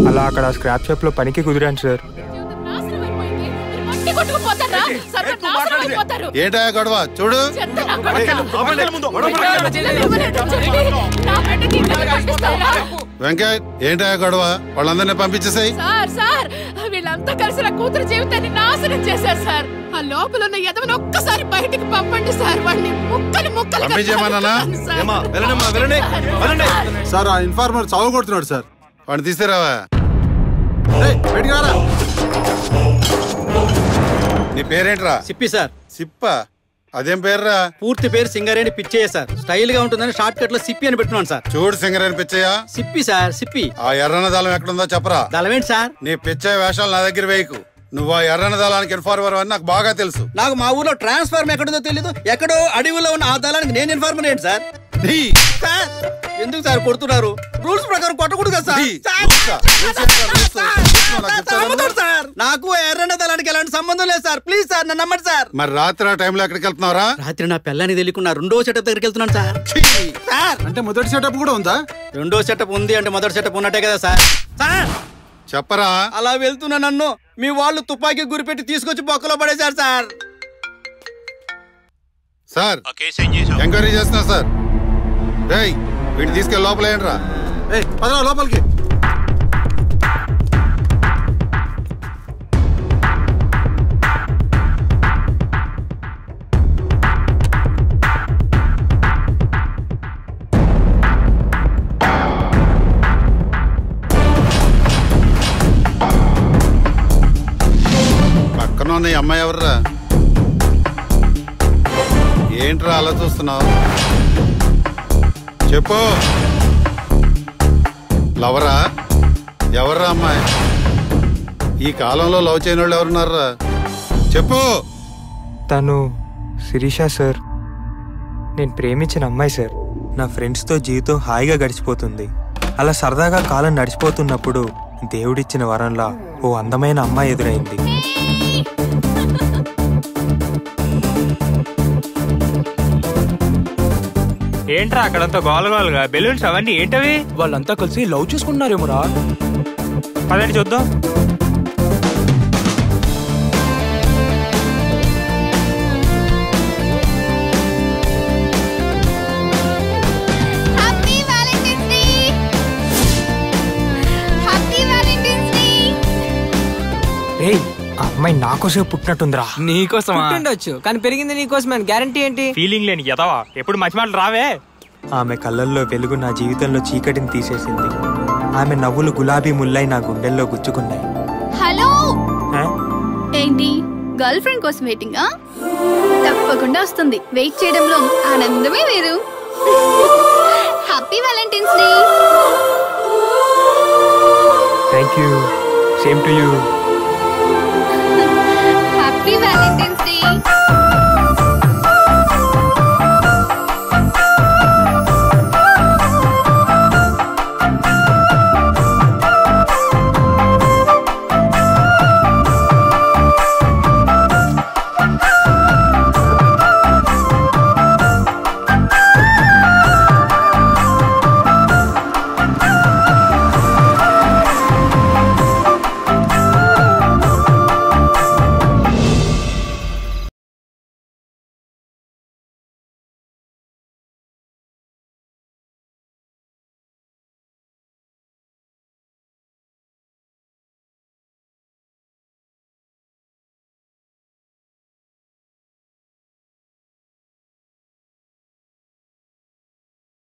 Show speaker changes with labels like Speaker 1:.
Speaker 1: అలా అక్కడ scrap shop లో పనికి కుదిరాను సార్
Speaker 2: నాశనం అయిపోయింది. మీరు మట్టి కొట్టుకుపోతారా? సర్వనాశనం అయిపోతారు.
Speaker 3: ఏంటా గొడవ చూడు
Speaker 2: చెత్త నా కొడుకు. నా బిడ్డకి ఇల్లు కట్టిస్తారా?
Speaker 3: వెంకట్ ఏంటా గొడవ వాళ్ళందరినీ పంపించేసాయి
Speaker 2: సార్ సార్ వీళ్ళంతా కలిసి నా కూతురు జీవితాన్ని నాశనం చేశారు సార్ ఆ లోపల ఉన్న ఎదవని ఒక్కసారి బయటికి పంపండి సార్ వాడిని ముక్కలు ముక్కలు
Speaker 3: పంపించేయమన్నానా?
Speaker 4: ఏమ్మా, వెళ్ళండమ్మా, వెళ్ళండి, వెళ్ళండి.
Speaker 5: సార్ ఆ ఇన్ఫార్మర్ చావు కొడుతున్నాడు సార్
Speaker 3: వాడిని తీసుకురావా
Speaker 5: ఏయ్, బయటికి రారా
Speaker 3: నీ పేరేంట్రా
Speaker 6: సిప్పి సార్
Speaker 3: సిప్ప అదేం పేర్రా
Speaker 6: పూర్తి పేరు సింగరేణి పిచ్చయ్య సార్ స్టైల్ గా ఉంటుందని షార్ట్ కట్ లో సిప్పి అని పెట్టున్నాను సార్
Speaker 3: చూడు సింగరేని పిచ్చయ్య
Speaker 6: సిప్పి సార్ సిప్పి
Speaker 3: ఆ ఎర్రన దళం ఎక్కడుందో చెప్పరా
Speaker 6: దళమేంటి సార్
Speaker 3: నీ పిచ్చయ్య వేషాలు నా దగ్గర వేయకు నువ్వు ఆ ఎర్రన దళానికి ఇన్ఫార్మర్ అని నాకు బాగా తెలుసు
Speaker 6: నాకు మా ఊర్లో ట్రాన్స్ఫార్మర్ ఎక్కడుందో తెలీదు ఎక్కడో అడవిలో ఉన్న ఆ దళానికి నేను ఇన్ఫార్మర్ ఏంటి సార్
Speaker 3: నీ
Speaker 6: సార్ ఎందుకు సార్ కొడుతున్నారు రూల్స్ ప్రకారం కొట్టకూడదు కదా సార్
Speaker 3: నీ
Speaker 6: సార్,
Speaker 3: రూల్సా? రూల్స్ ఏంట్రా? రూల్స్? రూల్స్ నాకు
Speaker 6: సార్,
Speaker 3: చెప్తారా
Speaker 6: నమ్ముతారు
Speaker 3: నువ్వు?
Speaker 6: సార్ నాకు ఎర్రన్న దళానికి ఎలాంటి సంబంధం లేదు సార్ ప్లీజ్ సార్ నన్ను నమ్మండి సార్
Speaker 3: మరి రాత్రి ఆ టైంలో ఎక్కడికి వెళ్తున్నావురా
Speaker 6: రాత్రి నా పిల్లని తెలియకుండా రెండో సెటప్ దగ్గరికి వెళ్తున్నాను సార్ సార్
Speaker 5: అంటే మొదటి సెటప్ కూడా ఉందా
Speaker 6: రెండో సెటప్ ఉంది అంటే మొదటి సెటప్ ఉన్నట్టే కదా సార్ సార్
Speaker 3: చెప్పరా
Speaker 6: అలా వెళ్తున్నా నన్ను మీ వాళ్ళు తుపాకీ గురిపెట్టి తీసుకొచ్చి బొక్కలో పడేశారు సార్
Speaker 3: సార్ ఎంక్వైరీ చేస్తున్నా సార్ రేయ్ వీడిని తీసుకెళ్ళి లోపల ఏంట్రా
Speaker 5: ఏయ్ పదరా లోపలికి
Speaker 3: పక్కన ఉన్న ఈ అమ్మాయి ఎవర్రా ఏంట్రా అలా చూస్తున్నావు చెప్పు లవరా ఎవర్రా అమ్మాయి ఈ కాలంలో లవ్ చేయని వాళ్ళు ఎవరున్నారా చెప్పు
Speaker 1: తను శిరీష సార్ నేను ప్రేమించిన అమ్మాయి సార్ నా ఫ్రెండ్స్తో జీవితం హాయిగా గడిచిపోతుంది అలా సరదాగా కాలం నడిచిపోతున్నప్పుడు దేవుడిచ్చిన వరంలా ఓ అందమైన అమ్మాయి ఎదురైంది ఏంట్రా అక్కడంతా గోల గోలగా బెలూన్స్ అవన్నీ ఏంటవి
Speaker 7: వాళ్ళంతా కలిసి లవ్ చేసుకుంటున్నారేమోరా
Speaker 1: పదండి చూద్దాం
Speaker 8: happy valentine's day happy valentine's day
Speaker 1: రేయ్ ఆ అమ్మాయి నాకోసమే పుట్టినట్టుందిరా
Speaker 7: నీకోసమా
Speaker 9: పుట్టిండొచ్చు కానీ పెరిగింది నీకోసమే గ్యారంటీ ఏంటి
Speaker 1: ఫీలింగ్ లేని ఎదవా ఎప్పుడు మంచి మాటలు రావే ఆమె కళ్ళల్లో వెలుగు నా జీవితంలో చీకటిని తీసేసింది ఆమె నవ్వులు గులాబీ ముల్లై నా గుండెల్లో గుచ్చుకున్నాయి
Speaker 8: హలో
Speaker 1: ఆ?
Speaker 8: ఏంటి గర్ల్ ఫ్రెండ్ కోసం వెయిటింగా తప్పకుండా వస్తుంది వెయిట్ చేయడంలో ఆనందమే వేరు happy valentine's day
Speaker 1: thank you same to you